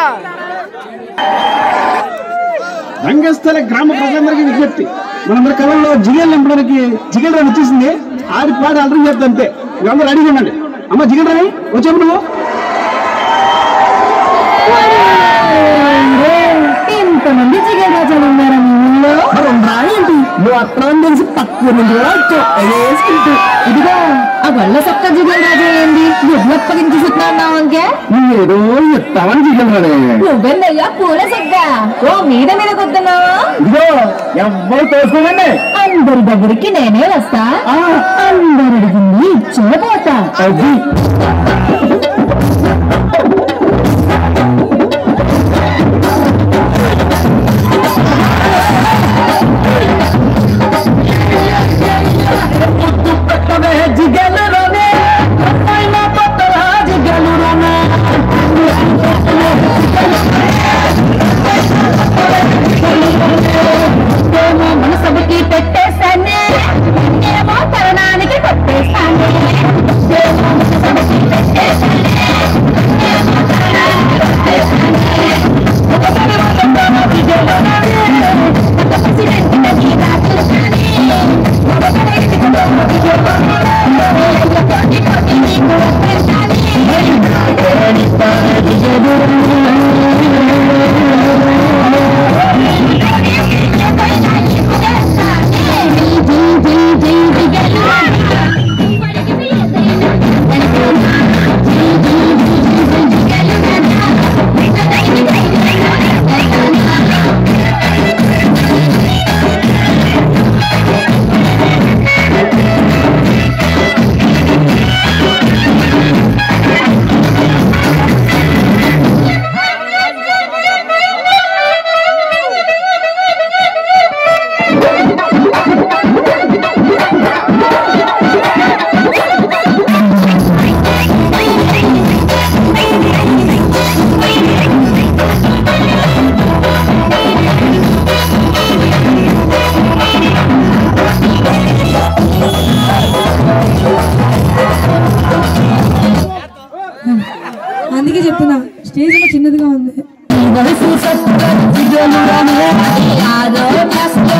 రంగస్థల గ్రామ ప్రజలందరికీ విజ్ఞప్తి మనందరి కళల్లో జిగేలు నింపడానికి జిగేల్ రాని వచ్చేసింది ఆడి పాడి అర్థం చేద్దాం అంతే మీరందరూ రెడీగా ఉండండి అమ్మ జిగేల్ రాని వచ్చాము నువ్వు ఇంతమంది జిగేల్ రాజాలు ఉన్నారా మీ ఊళ్ళో ఏంటి నువ్వు అక్కడ తెలిసి పక్కన నుంచి కూడా వచ్చావు వేసుకుంటూ ఇదిగో ఆ గొల్ల సొక్క జిగేల్ రాజా ఏంది ఎడ్లు అప్పగించుకుంటున్నావు అంకే ఏదో చెప్తావని జిగేల్ రాని నువ్వెందయ్యా పూల సొక్క ఓ మీద మీద కొద్దున్నావా ఇదిగో ఎవ్వరు తోసుకోమండి అందరి దగ్గరికి నేనే వస్తా అందరు అడిగింది ఇచ్చే పోతా అది మనసబుకి పెట్టేస్తానే ఏమో తరుణానికి కొట్టేస్తానే ఏమో మనసబుకి పెట్టేస్తానే ఏమో తరుణానికి కొట్టేస్తానే ఒకసారి మాత్రం విజయలోనే ఒక ప్రెసిడెంట్ నీ రాజుతానే ఒకసారి ఎత్తుకున్న విజయలోనే కోటి కోటి నీకు ఒప్పేస్తానే అందుకే చెప్తున్నా స్టేజ్ ఏమో చిన్నదిగా ఉంది వయసు సత్తుగా జిగలుగానే యాదో న్యాస్తో